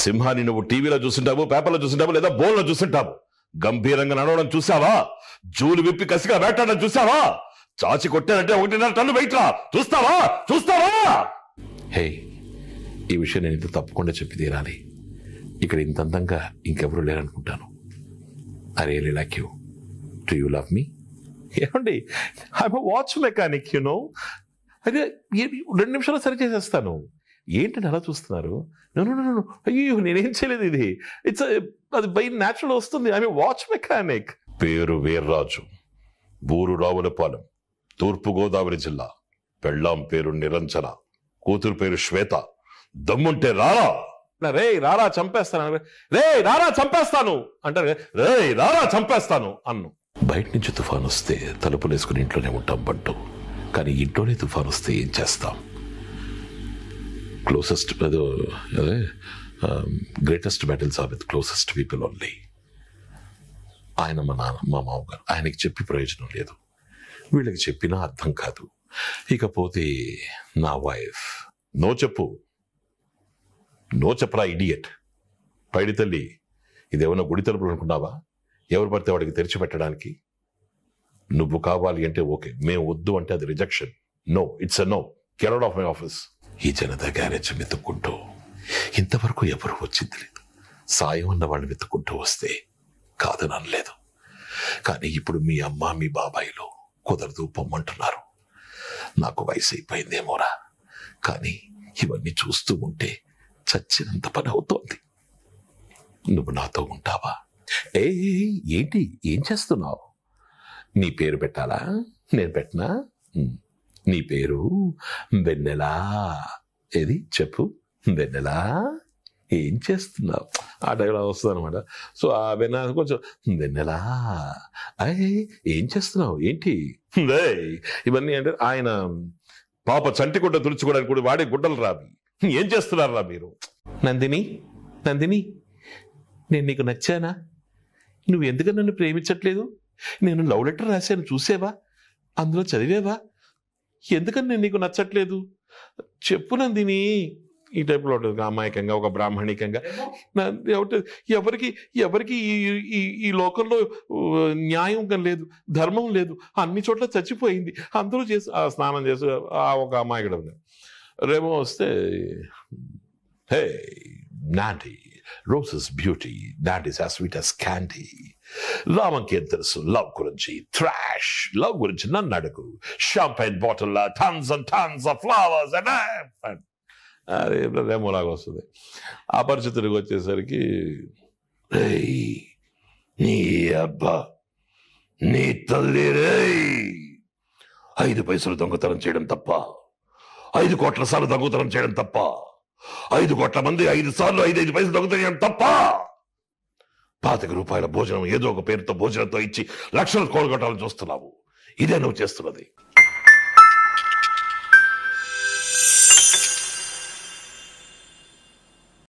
సింహాన్ని నువ్వు టీవీలో చూస్తుంటావు పేపర్లో చూస్తుంటావు లేదా బోన్లో చూస్తుంటావు గంభీరంగా నడవడం చూసావా జూలు విప్పి కసిగా వేటాడడం చూసావా చాచి కొట్టానంటే ఒకటిన్నర టన్ను వెయిట్ రా చూస్తావా చూస్తావా హే ఈ విషయం నేను ఇంత తప్పకుండా చెప్పి తీరాలి ఇక్కడ ఇంత అందంగా ఇంకెవరు లేరనుకుంటాను I really like you do you love me ఏమండి I'm watch mechanic you know అదే ఏ- రెండు నిమిషాలు సరి చేసేస్తాను ఏంటంటే అలా చూస్తున్నారు No, no, no, no, no. అయ్యో నేనేం చేయలేదు ఇది ఇట్స్ అది బై న్యాచురల్ వస్తుంది ఐ వాచ్ మెకానిక్ పేరు వీర్రాజు ఊరు రావులపాలెం తూర్పు గోదావరి జిల్లా పెళ్ళాం పేరు నిరంజన కూతురు పేరు శ్వేత దమ్ముంటే రారా రే రారా చంపేస్తాను రే రారా చంపేస్తాను అంటారు రే రారా చంపేస్తాను అన్ను బయట నుంచి తుఫాన్ వస్తే తలుపులు వేసుకుని ఇంట్లోనే ఉంటాం బంటు కానీ ఇంట్లోనే తుఫాన్ వస్తే ఏం చేస్తాం క్లోజెస్ట్ అదే greatest battles are with closest people only ఆయన మా నాన్న మా మామగారు ఆయనకి చెప్పి ప్రయోజనం లేదు వీళ్ళకి చెప్పినా అర్థం కాదు ఇకపోతే నా వైఫ్ నో చెప్పు నో చెప్పరా ఇడియట్ పైడి తల్లి ఇదేమన్నా గుడి తలుపులు అనుకున్నావా ఎవరు పడితే వాడికి తెరిచి పెట్టడానికి నువ్వు కావాలి అంటే ఓకే మేము వద్దు అంటే అది rejection no it's a no carried of my office ఈ జనతా గ్యారేజ్ వెతుక్కుంటూ ఇంతవరకు ఎవరు వచ్చింది లేదు సాయం అన్న వాళ్ళు వెతుక్కుంటూ వస్తే కాదని అనలేదు కానీ ఇప్పుడు మీ అమ్మ మీ బాబాయిలు కుదరదు పొమ్మంటున్నారు నాకు వయసు అయిపోయిందేమోరా కానీ ఇవన్నీ చూస్తూ ఉంటే చచ్చినంత పని అవుతోంది నువ్వు నాతో ఉంటావా ఏ ఏంటి ఏం చేస్తున్నావు నీ పేరు పెట్టాలా నేను పెట్టనా ఉమ్. నీ పేరు వెన్నెలా ఏది చెప్పు వెన్నెలా ఏం చేస్తున్నావు ఆ టైంలో వస్తుంది అనమాట సో ఆ వెన్న కొంచెం వెన్నెలా అయ్యి ఏం చేస్తున్నావు ఏంటి ఏయ్, ఇవన్నీ అంటే ఆయన పాప చంటి గుడ్డ తుడుచుకోవడానికి కూడా వాడే గుడ్డలు రావి ఏం చేస్తున్నారా మీరు నందిని నందిని నేను నీకు నచ్చానా నువ్వు ఎందుకు నన్ను ప్రేమించట్లేదు నేను లవ్ లెటర్ రాశాను చూసేవా అందులో చదివేవా ఎందుకని నేను నీకు నచ్చట్లేదు చెప్పు నందిని ఈ టైప్లో ఉంటుంది అమాయకంగా ఒక బ్రాహ్మణికంగా నా- ఎవట- ఎవరికి ఎవరికి ఈ- ఈ ఈ లోకంలో ఊ, న్యాయం గా లేదు ధర్మం లేదు అన్ని చోట్ల చచ్చిపోయింది అందరూ చేసి ఆ స్నానం చేసి ఆ ఒక అమాయకుడు ఉంది. రేమో వస్తే hey naughty roses beauty not is as sweet as candy రామంకి ఏం తెలుసు లవ్ గురించి ట్రాష్ లవ్ గురించి నన్ను అడుగు champagne bottle tons and tons of flowers and అదే రేమోలాగా వస్తుంది అపరిచితుడికి వచ్చేసరికి రేయ్ నీ అబ్బా నీ తల్లి రేయ్ ఐదు పైసలు దొంగతనం చేయడం తప్ప ఐదు కోట్ల సార్లు దొంగతనం చేయడం తప్ప ఐదు కోట్ల మంది ఐదు సార్లు ఐదు ఐదు పైసలు దొంగతనం చేయడం తప్ప పాతిక రూపాయల భోజనం ఏదో ఒక పేరుతో భోజనంతో ఇచ్చి లక్షలు కోడగొట్టాలని చూస్తున్నావు ఇదే నువ్వు చేస్తున్నది